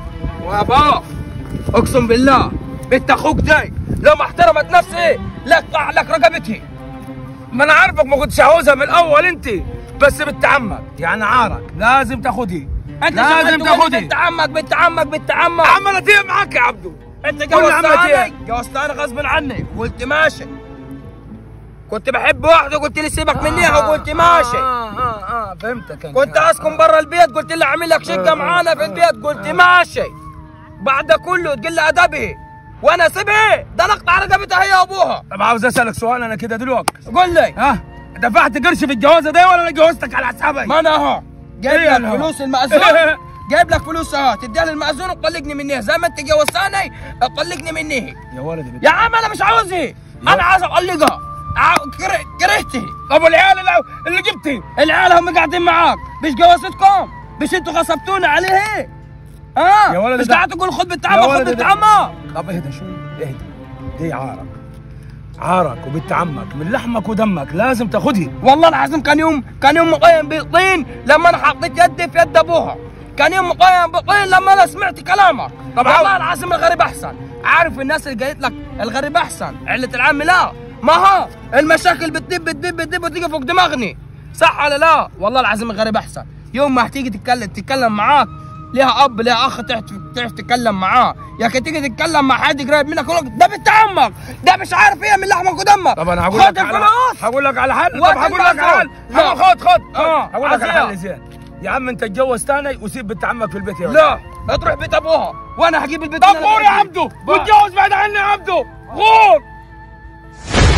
وابا اقسم بالله بنت اخوك دي لو ما احترمت نفسي لا اقطع لك رقبتي ما انا عارفك ما كنتش عاوزها من الاول انت بس بنت عمك يعني عارك لازم تاخدي انت لازم تقول تاخدي بنت عمك بنت عمك بنت عمك عملت ايه معاك يا عبدو انت كل عملت ايه جوزتني جوزتني غصب عني قلت ماشي كنت بحب واحده قلت لي سيبك منيها وقلت ماشي اه اه اه فهمتك انت كنت اسكن برا البيت قلت لها اعمل لك شقه آه، معانا في آه، البيت قلت ماشي بعد ده كله تقول لها ادبي وانا اسيبها ده انا اقطع رقبتها هي وابوها طب عاوز اسالك سؤال انا كده دلوقتي قول لي ها دفعت قرش في الجوازه دي ولا انا جوزتك على حسابي؟ ما انا اهو جايب إيه لك أنا أهو؟ فلوس المأذون جايب لك فلوس اهو تديها للمأذون وتطلقني منيه زي ما انت جوزتني طلقني منيه يا ولدي بت... يا عم انا مش عاوزها انا عايز اطلقها عاو- كره- كرهتها طب والعيال اللي, اللي جبتي العيال هم قاعدين معاك مش جوازتكم مش انتوا غصبتونا عليه ها يا ولد مش ده- قاعد تقول خد بنت يا عمك خد ولد بنت ده- عمك طب اهدى شوي اهدى دي عارك عارك وبنت عمك من لحمك ودمك لازم تاخدها والله العظيم كان يوم كان يوم مقيم بالطين لما انا حطيت يدي في يد ابوها كان يوم مقيم بالطين لما انا سمعت كلامك طب والله عاو- العظيم الغريب احسن عارف الناس اللي قالت لك الغريب احسن علة العم لا ما ها المشاكل بتدب بتدب بتدب وتيجي فوق دماغني صح ولا لا والله العظيم الغريب احسن يوم ما هتيجي تتكلم تتكلم معاك ليها اب ليها اخ تعرف تعرف تتكلم معاه يا أخي تيجي تتكلم مع حد قريب منك يقول لك ده بنت عمك ده مش عارف ايه من لحمك ودمك طب انا هقول خد لك على الفلوس هقول لك على حل طب وقت هقول لك على حل المأذون. خد خد خد آه، هقول لك على عافية. حل زين يا عم انت اتجوز تاني وسيب بنت عمك في البيت يا ولد. لا تروح بيت ابوها وانا هجيب البيت طب اللي أنا غور يا فيه. عبدو بقى. واتجوز بعد عني يا عبدو غور